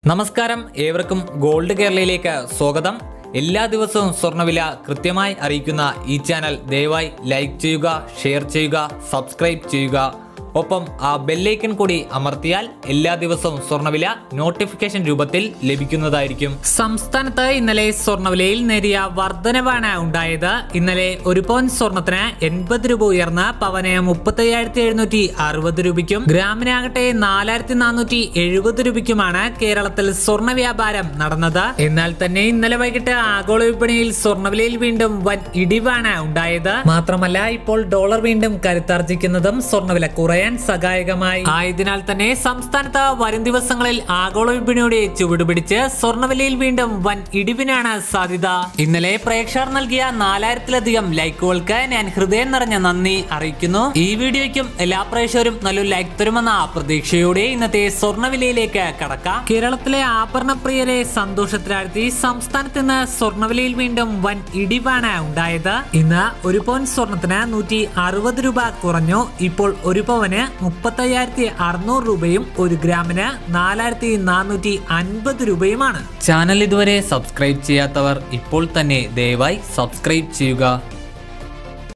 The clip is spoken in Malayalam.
നമസ്കാരം ഏവർക്കും ഗോൾഡ് കേരളയിലേക്ക് സ്വാഗതം എല്ലാ ദിവസവും സ്വർണ്ണവില കൃത്യമായി അറിയിക്കുന്ന ഈ ചാനൽ ദയവായി ലൈക്ക് ചെയ്യുക ഷെയർ ചെയ്യുക സബ്സ്ക്രൈബ് ചെയ്യുക ഒപ്പം ആ ബെല്ലൈക്കൺ കൂടി അമർത്തിയാൽ എല്ലാ ദിവസവും സ്വർണ്ണവില നോട്ടിഫിക്കേഷൻ രൂപത്തിൽ ലഭിക്കുന്നതായിരിക്കും സംസ്ഥാനത്ത് ഇന്നലെ സ്വർണ്ണവിലയിൽ നേരിയ വർധനവാണ് ഉണ്ടായത് ഇന്നലെ ഒരു പവൻ സ്വർണത്തിന് എൺപത് രൂപ ഉയർന്ന് പവന് മുപ്പത്തയ്യായിരത്തി എഴുന്നൂറ്റി അറുപത് രൂപയ്ക്കും ഗ്രാമിനാകട്ടെ നാലായിരത്തി നാനൂറ്റി എഴുപത് രൂപയ്ക്കുമാണ് കേരളത്തിൽ സ്വർണ്ണ വ്യാപാരം നടന്നത് എന്നാൽ തന്നെ ഇന്നലെ വൈകിട്ട് ആഗോള വിപണിയിൽ സ്വർണ്ണവിലയിൽ വീണ്ടും വൻ ഇടിവാണ് ഉണ്ടായത് മാത്രമല്ല ഇപ്പോൾ ഡോളർ വീണ്ടും കരുത്താർജിക്കുന്നതും സ്വർണ്ണവില കുറയാൻ സഹായകമായി ആയതിനാൽ തന്നെ സംസ്ഥാനത്ത് വരും ദിവസങ്ങളിൽ ആഗോള വിപണിയുടെ ചുവടുപിടിച്ച് സ്വർണ്ണവിലയിൽ വീണ്ടും വൻ ഇടിവിനാണ് സാധ്യത ഇന്നലെ പ്രേക്ഷകർ നൽകിയ നാലായിരത്തിലധികം ലൈക്കുകൾക്ക് ഞാൻ ഹൃദയം നിറഞ്ഞ നന്ദി അറിയിക്കുന്നു ഈ വീഡിയോയ്ക്കും എല്ലാ പ്രേക്ഷകരും നല്ലൊരു ലൈക്ക് തരുമെന്ന പ്രതീക്ഷയോടെ ഇന്നത്തെ സ്വർണ്ണവിലയിലേക്ക് കടക്കാം കേരളത്തിലെ ആഭരണപ്രിയരെ സന്തോഷത്തിലാഴ്ത്തി സംസ്ഥാനത്ത് ഇന്ന് സ്വർണ്ണവിലയിൽ വീണ്ടും വൻ ഇടിവാണ് ഉണ്ടായത് ഇന്ന് ഒരു പവൻ സ്വർണത്തിന് നൂറ്റി അറുപത് രൂപ കുറഞ്ഞു ഇപ്പോൾ ഒരു പവന് മുപ്പത്തയ്യായിരത്തി അറുന്നൂറ് രൂപയും ഒരു ഗ്രാമിന് നാലായിരത്തി നാനൂറ്റി അൻപത് രൂപയുമാണ് ചാനൽ ഇതുവരെ സബ്സ്ക്രൈബ് ചെയ്യാത്തവർ ഇപ്പോൾ തന്നെ ദയവായി സബ്സ്ക്രൈബ് ചെയ്യുക